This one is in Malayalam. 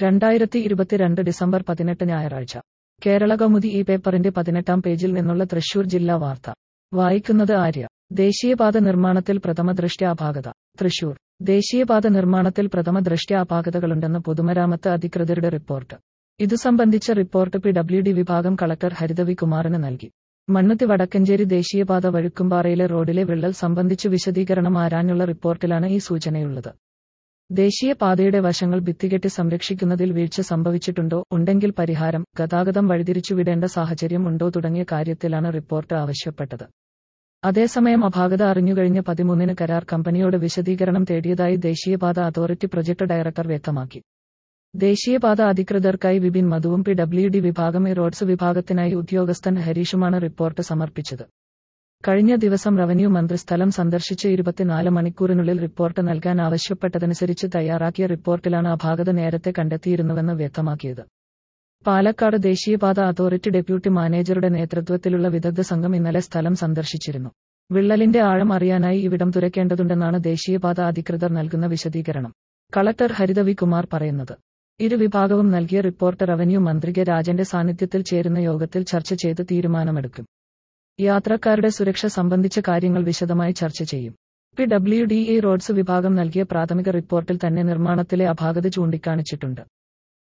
രണ്ടായിരത്തി ഇരുപത്തിരണ്ട് ഡിസംബർ പതിനെട്ട് ഞായറാഴ്ച കേരള കൗമുദി ഈ പേപ്പറിന്റെ പതിനെട്ടാം പേജിൽ നിന്നുള്ള തൃശൂർ ജില്ലാ വാർത്ത വായിക്കുന്നത് ആര്യ ദേശീയപാത നിർമ്മാണത്തിൽ പ്രഥമ ദൃഷ്ട്യാ അപാകത തൃശൂർ ദേശീയപാത നിർമ്മാണത്തിൽ പ്രഥമ ദൃഷ്ട്യാ അപാകതകളുണ്ടെന്ന് പൊതുമരാമത്ത് അധികൃതരുടെ റിപ്പോർട്ട് ഇതു സംബന്ധിച്ച റിപ്പോർട്ട് പി ഡബ്ല്യു ഡി വിഭാഗം കളക്ടർ ഹരിതവി കുമാറിന് നൽകി മണ്ണുത്തി വടക്കഞ്ചേരി ദേശീയപാത വഴുക്കുംപാറയിലെ റോഡിലെ വിള്ളൽ സംബന്ധിച്ചു വിശദീകരണം ആരാഞ്ഞുള്ള റിപ്പോർട്ടിലാണ് ഈ സൂചനയുള്ളത് ദേശീയപാതയുടെ വശങ്ങൾ ഭിത്തികെട്ടി സംരക്ഷിക്കുന്നതിൽ വീഴ്ച സംഭവിച്ചിട്ടുണ്ടോ ഉണ്ടെങ്കിൽ പരിഹാരം ഗതാഗതം വഴിതിരിച്ചുവിടേണ്ട സാഹചര്യം ഉണ്ടോ തുടങ്ങിയ കാര്യത്തിലാണ് റിപ്പോർട്ട് ആവശ്യപ്പെട്ടത് അതേസമയം അപാകത അറിഞ്ഞുകഴിഞ്ഞ പതിമൂന്നിന് കരാർ കമ്പനിയോട് വിശദീകരണം തേടിയതായി ദേശീയപാത അതോറിറ്റി പ്രൊജക്ട് ഡയറക്ടർ വ്യക്തമാക്കി ദേശീയപാത അധികൃതർക്കായി വിപിൻ മധുവും പി ഡബ്ല്യു ഡി വിഭാഗം എ റോഡ്സ് വിഭാഗത്തിനായി ഉദ്യോഗസ്ഥൻ ഹരീഷുമാണ് റിപ്പോർട്ട് സമർപ്പിച്ചത് കഴിഞ്ഞ ദിവസം റവന്യൂ മന്ത്രി സ്ഥലം സന്ദർശിച്ച് ഇരുപത്തിനാല് മണിക്കൂറിനുള്ളിൽ റിപ്പോർട്ട് നൽകാൻ ആവശ്യപ്പെട്ടതനുസരിച്ച് തയ്യാറാക്കിയ റിപ്പോർട്ടിലാണ് അപാകത നേരത്തെ കണ്ടെത്തിയിരുന്നുവെന്ന് വ്യക്തമാക്കിയത് പാലക്കാട് ദേശീയപാത അതോറിറ്റി ഡെപ്യൂട്ടി മാനേജറുടെ നേതൃത്വത്തിലുള്ള വിദഗ്ധ സംഘം ഇന്നലെ സ്ഥലം സന്ദർശിച്ചിരുന്നു വിള്ളലിന്റെ ആഴം അറിയാനായി ഇവിടം തുരക്കേണ്ടതുണ്ടെന്നാണ് ദേശീയപാത അധികൃതർ നൽകുന്ന വിശദീകരണം കളക്ടർ ഹരിതവി കുമാർ പറയുന്നത് ഇരു വിഭാഗവും നൽകിയ റിപ്പോർട്ട് റവന്യൂ മന്ത്രി കെ രാജന്റെ സാന്നിധ്യത്തിൽ ചേരുന്ന യോഗത്തിൽ ചർച്ച ചെയ്ത് തീരുമാനമെടുക്കും യാത്രക്കാരുടെ സുരക്ഷ സംബന്ധിച്ച കാര്യങ്ങൾ വിശദമായി ചർച്ച ചെയ്യും P W D A roads വിഭാഗം നൽകിയ പ്രാഥമിക റിപ്പോർട്ടിൽ തന്നെ നിർമ്മാണത്തിലെ അപാകത ചൂണ്ടിക്കാണിച്ചിട്ടുണ്ട്